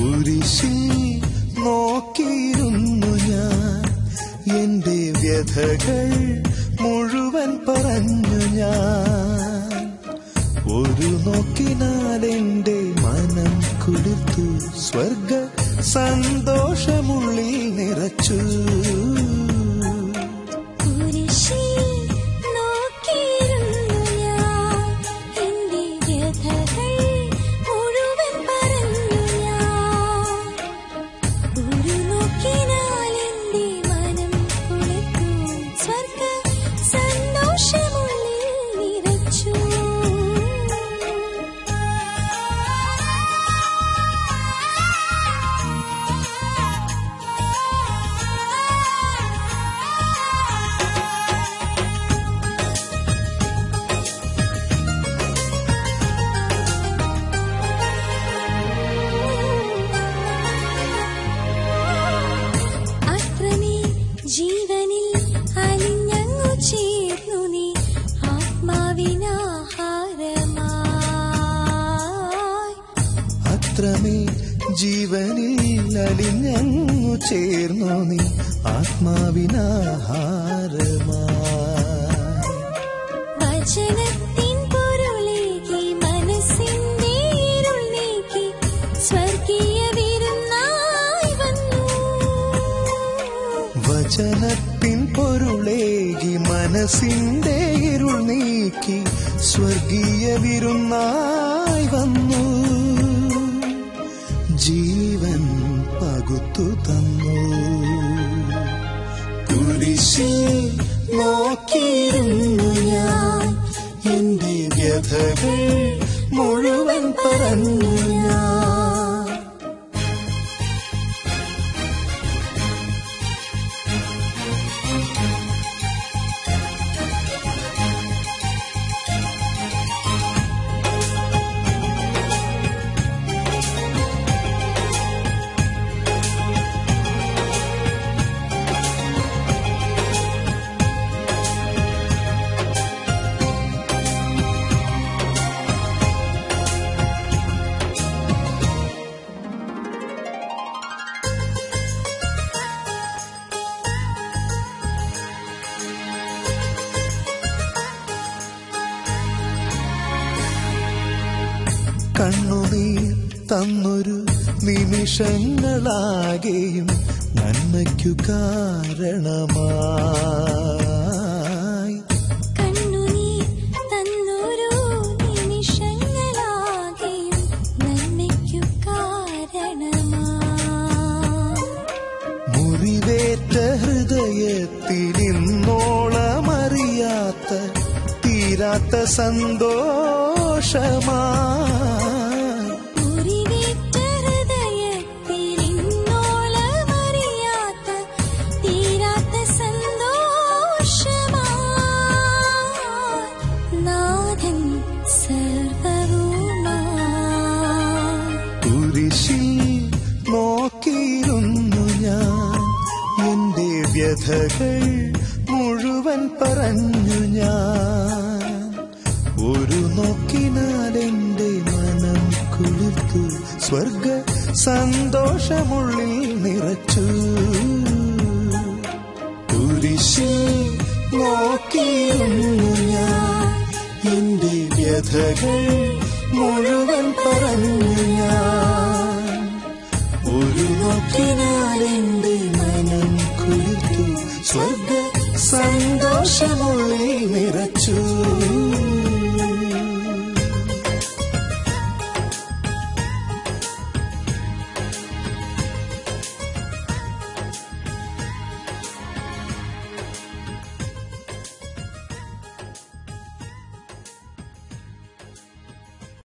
കുരിശിൽ നോക്കിയിരുന്നു ഞാൻ എന്റെ വ്യഥകൾ മുഴുവൻ പറഞ്ഞു ഞാൻ ഒരു നോക്കിനാൽ എന്റെ മനം കുളിർത്തു സ്വർഗ സന്തോഷമുള്ളിൽ നിറച്ചു കുരിശിൽ നോക്കിയിരുന്നു ഞാൻ എന്റെ വ്യഥകൾ മുഴുവൻ പറഞ്ഞു ഞാൻ ഒരു നോക്കിനാൽ എന്റെ മനം കുളിർത്തു സ്വർഗ സന്തോഷമുള്ളിൽ നിറച്ചു അത്രമേ ജീവനിൽ അലിഞ്ഞങ്ങു ചേർന്നു നീ ആത്മാവിനാഹാരമായി അത്രമേ ജീവനിൽ അലിഞ്ഞങ്ങു ചേർന്നു നീ ആത്മാവിനാഹാരമായി വചനത്തിൻ പൊരുളേകി മനസ്സിന്റെ ഇരുൾ നീക്കി സ്വർഗീയ വിരുന്നായി വന്നു വചനത്തിൻ പൊരുളേകി മനസ്സിന്റെ ഇരുൾ നീക്കി സ്വർഗീയ വിരുന്നായി വന്നു ജീവൻ പകുത്തു തന്നു കുരിശിൽ നോക്കിയിരുന്നു ഞാൻ എന്റെ വ്യഥകൾ മുഴുവൻ പറഞ്ഞു ഞാൻ കണ്ണുനീർ തന്നൊരു നിമിഷങ്ങളാകെയും നന്മയ്ക്കു കാരണമായി കണ്ണുനീർ തന്നൊരു നിമിഷങ്ങളാകെയും നന്മയ്ക്കു കാരണമായി മുറിവേറ്റ ഹൃദയത്തിൽ ഇന്നോളമറിയാത്ത തീരാത്ത സന്തോഷമായി മുറിവേറ്റ ഹൃദയത്തിൽ ഇന്നോളമറിയാത്ത തീരാത്ത സന്തോഷമായി നാഥൻ സർവവുമായി കുരിശിൽ നോക്കിയിരുന്നു ഞാൻ എന്റെ വ്യഥകൾ മുഴുവൻ പറഞ്ഞു ഞാൻ ഒരു നോക്കിനാൽ എന്റെ മനം കുളിർത്തു സ്വർഗ സന്തോഷമുള്ളിൽ നിറച്ചു കുരിശിൽ നോക്കിയിരുന്നു ഞാൻ എന്റെ വ്യഥകൾ മുഴുവൻ പറഞ്ഞു ഞാൻ ഒരു നോക്കിനാൽ എന്റെ മനം കുളിർത്തു സ്വർഗ സന്തോഷമുള്ളിൽ നിറച്ചു